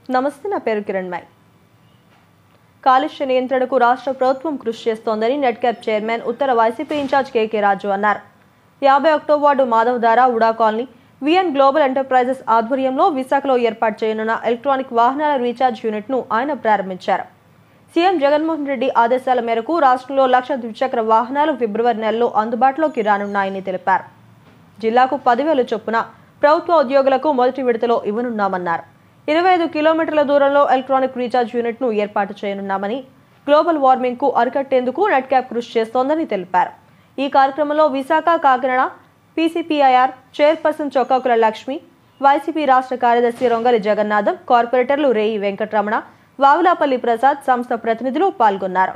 నమస్తే నా పేరు కిరణ్ మై కాలుష్య నియంత్రణకు రాష్ట్ర ప్రభుత్వం కృషి చేస్తోందని నెట్ క్యాప్ చైర్మన్ ఉత్తర వైసీపీ ఇన్ఛార్జ్ కేకే రాజు అన్నారు యాభై ఒకటో వార్డు మాధవధార ఉడా కాలనీ విఎన్ గ్లోబల్ ఎంటర్ప్రైజెస్ ఆధ్వర్యంలో విశాఖలో ఏర్పాటు చేయనున్న ఎలక్ట్రానిక్ వాహనాల రీఛార్జ్ యూనిట్ను ఆయన ప్రారంభించారు సీఎం జగన్మోహన్ రెడ్డి ఆదేశాల మేరకు రాష్ట్రంలో లక్ష ద్విచక్ర వాహనాలు ఫిబ్రవరి నెలలో అందుబాటులోకి రానున్నాయని తెలిపారు జిల్లాకు పదివేల చొప్పున ప్రభుత్వ ఉద్యోగులకు మొదటి విడతలో ఇవ్వనున్నామన్నారు ఇరవై ఐదు కిలోమీటర్ల దూరంలో ఎలక్ట్రానిక్ రీఛార్జ్ యూనిట్ను ఏర్పాటు చేయనున్నామని గ్లోబల్ వార్మింగ్కు అరికట్టేందుకు నెట్ క్యాప్ కృషి చేస్తోందని తెలిపారు ఈ కార్యక్రమంలో విశాఖ కాకినాడ పీసీపీఐఆర్ చైర్పర్సన్ చొక్కాకుల లక్ష్మి వైసీపీ రాష్ట్ర కార్యదర్శి రొంగలి జగన్నాథం కార్పొరేటర్లు రేయి వెంకటరమణ వావులాపల్లి ప్రసాద్ సంస్థ ప్రతినిధులు పాల్గొన్నారు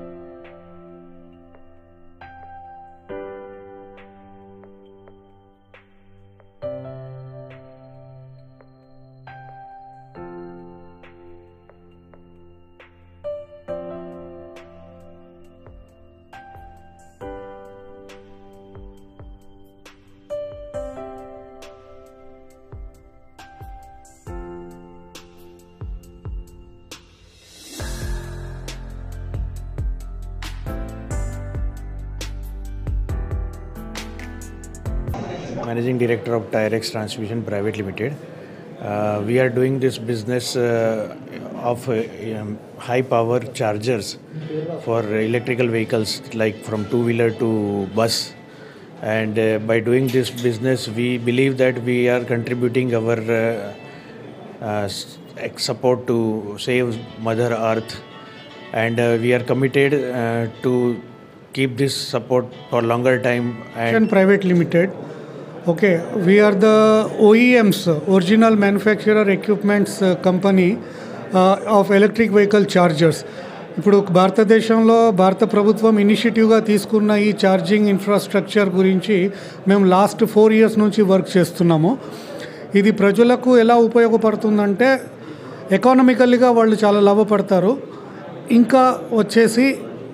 managing director of Tyrex Transmission Private Limited. Uh, we are doing this business uh, of uh, um, high power chargers for electrical vehicles like from two wheeler to bus. And uh, by doing this business, we believe that we are contributing our uh, uh, s- ex- support to save Mother Earth. And uh, we are committed uh, to keep this support for longer time and Action Private Limited. Okay, we are the OEMs, original manufacturer equipments uh, company uh, of electric vehicle chargers. ఇప్పుడు భారతదేశంలో భారత ప్రభుత్వం ఇనిషియేటివ్గా తీసుకున్న ఈ charging infrastructure గురించి మేము last four years నుంచి work చేస్తున్నాము ఇది ప్రజలకు ఎలా ఉపయోగపడుతుందంటే ఎకానమికల్గా వాళ్ళు చాలా లాభపడతారు ఇంకా వచ్చేసి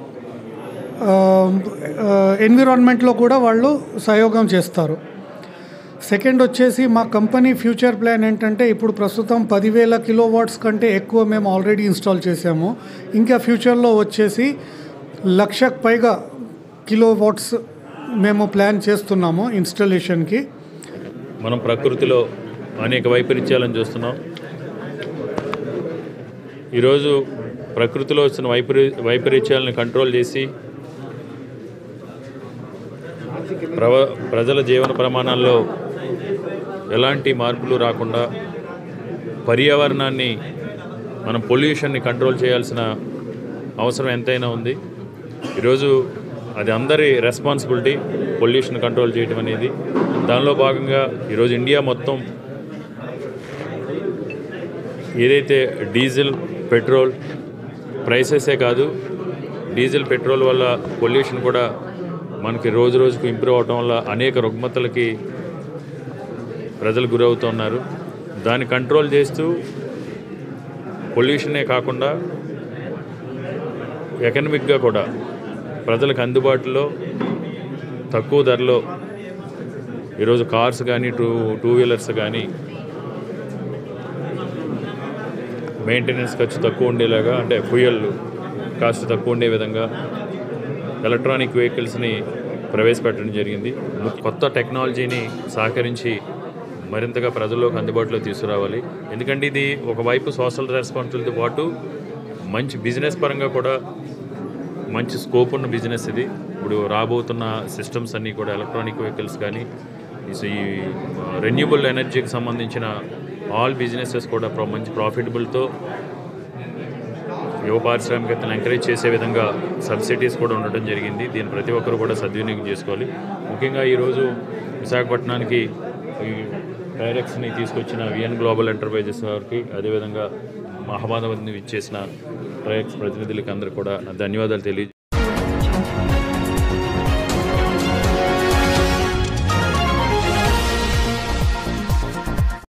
ఎన్విరాన్మెంట్లో కూడా వాళ్ళు సహయోగం చేస్తారు సెకండ్ వచ్చేసి మా కంపెనీ ఫ్యూచర్ ప్లాన్ ఏంటంటే ఇప్పుడు ప్రస్తుతం పదివేల కిలో వాట్స్ కంటే ఎక్కువ మేము ఆల్రెడీ ఇన్స్టాల్ చేసాము ఇంకా ఫ్యూచర్లో వచ్చేసి లక్షకు పైగా కిలో వాట్స్ మేము ప్లాన్ చేస్తున్నాము ఇన్స్టాలేషన్కి మనం ప్రకృతిలో అనేక వైపరీత్యాలను చూస్తున్నాం ఈరోజు ప్రకృతిలో వచ్చిన వైపరీ వైపరీత్యాలను కంట్రోల్ చేసి ప్రవ ప్రజల జీవన ప్రమాణాల్లో ఎలాంటి మార్పులు రాకుండా పర్యావరణాన్ని మనం పొల్యూషన్ని కంట్రోల్ చేయాల్సిన అవసరం ఎంతైనా ఉంది ఈరోజు అది అందరి రెస్పాన్సిబిలిటీ పొల్యూషన్ కంట్రోల్ చేయడం అనేది దానిలో భాగంగా ఈరోజు ఇండియా మొత్తం ఏదైతే డీజిల్ పెట్రోల్ ప్రైసెసే కాదు డీజిల్ పెట్రోల్ వల్ల పొల్యూషన్ కూడా మనకి రోజు రోజుకు ఇంప్రూవ్ అవటం వల్ల అనేక రుగ్మతలకి ప్రజలు గురవుతున్నారు దాన్ని కంట్రోల్ చేస్తూ పొల్యూషనే కాకుండా ఎకనమిక్గా కూడా ప్రజలకు అందుబాటులో తక్కువ ధరలో ఈరోజు కార్స్ కానీ టూ టూ వీలర్స్ కానీ మెయింటెనెన్స్ ఖర్చు తక్కువ ఉండేలాగా అంటే ఫ్యూయల్ కాస్ట్ తక్కువ ఉండే విధంగా ఎలక్ట్రానిక్ వెహికల్స్ని ప్రవేశపెట్టడం జరిగింది ము- కొత్త టెక్నాలజీని సహకరించి మరింతగా ప్రజల్లోకి అందుబాటులో తీసుకురావాలి ఎందుకంటే ఇది ఒకవైపు సోషల్ రెస్పాన్సిబిలిటీతో పాటు మంచి బిజినెస్ పరంగా కూడా మంచి స్కోప్ ఉన్న బిజినెస్ ఇది ఇప్పుడు రాబోతున్న సిస్టమ్స్ అన్నీ కూడా ఎలక్ట్రానిక్ వెహికల్స్ కానీ ఈ రెన్యూబుల్ ఎనర్జీకి సంబంధించిన ఆల్ బిజినెసెస్ కూడా ప్ర- మంచి ప్రాఫిటబుల్తో యువ పారిశ్రామికతను ఎంకరేజ్ చేసే విధంగా సబ్సిడీస్ కూడా ఉండటం జరిగింది దీన్ని ప్రతి ఒక్కరు కూడా సద్వినియోగం చేసుకోవాలి ముఖ్యంగా ఈరోజు విశాఖపట్నానికి ఈ డైరెక్ట్స్ని తీసుకొచ్చిన విఎన్ గ్లోబల్ ఎంటర్ప్రైజెస్ వారికి అదేవిధంగా మహబాద్ ఇచ్చేసిన ట్రైక్స్ ప్రతినిధులకి అందరూ కూడా నా ధన్యవాదాలు తెలియ